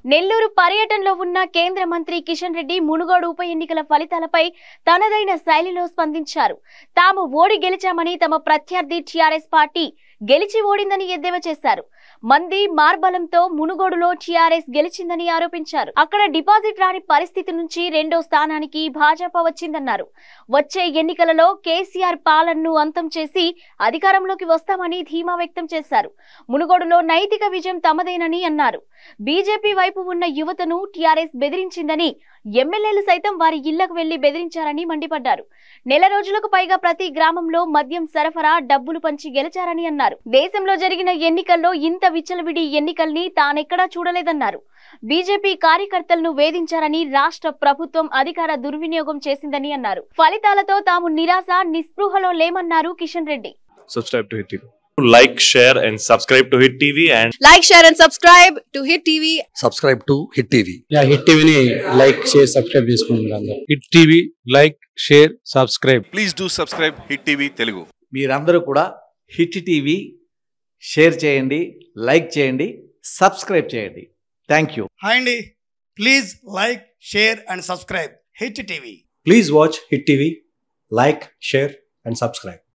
నెల్లూరు పర్యటనలో ఉన్న కేంద్ర మంత్రి కిషన్ రెడ్డి మునుగోడు ఉప ఎన్నికల ఫలితాలపై తనదైన శైలిలో స్పందించారు తాము ఓడి గెలిచామని తమ ప్రత్యర్థి టీఆర్ఎస్ పార్టీ గెలిచి ఓడిందని ఎద్దేవా చేశారు మంది మార్బలంతో మునుగోడులో టీఆర్ఎస్ గెలిచిందని ఆరోపించారు అక్కడ డిపాజిట్ రాని పరిస్థితి నుంచి రెండో స్థానానికి భాజపా వచ్చిందన్నారు వచ్చే ఎన్నికలలో కేసీఆర్ పాలనను అంతం చేసి అధికారంలోకి వస్తామని ధీమా వ్యక్తం చేశారు మునుగోడులో నైతిక విజయం తమదేనని అన్నారు బీజేపీ వైపు ఉన్న యువతను టీఆర్ఎస్ బెదిరించిందని ఎమ్మెల్యేలు సైతం వారి ఇళ్లకు వెళ్లి బెదిరించారని మండిపడ్డారు నెల రోజులకు పైగా ప్రతి గ్రామంలో మద్యం సరఫరా డబ్బులు పంచి గెలిచారని అన్నారు దేశంలో జరిగిన ఎన్నికల్లో ఇంత విచ్చలవిడి ఎన్నికల్ని తానెక్కడా చూడలేదన్నారు బీజేపీ కార్యకర్తలను వేధించారని రాష్ట్ర ప్రభుత్వం అధికార దుర్వినియోగం చేసిందని అన్నారు ఫలితాలతో తాము నిరాశ నిస్పృహలో లేమన్నారు Kishan Reddy subscribe to Hit TV. Like, share, and subscribe to Hit TV and Like, share, and subscribe to Hit TV. Subscribe to Hit TV యా హిట్ టీవీని లైక్ షేర్ సబ్స్క్రైబ్ చేసుకోండి అందరూ Hit TV like share subscribe please do subscribe Hit TV Telugu మీరందరూ కూడా Hit TV share చేయండి like చేయండి subscribe చేయండి thank you hi అండి please like share and subscribe Hit TV please watch Hit TV like share and subscribe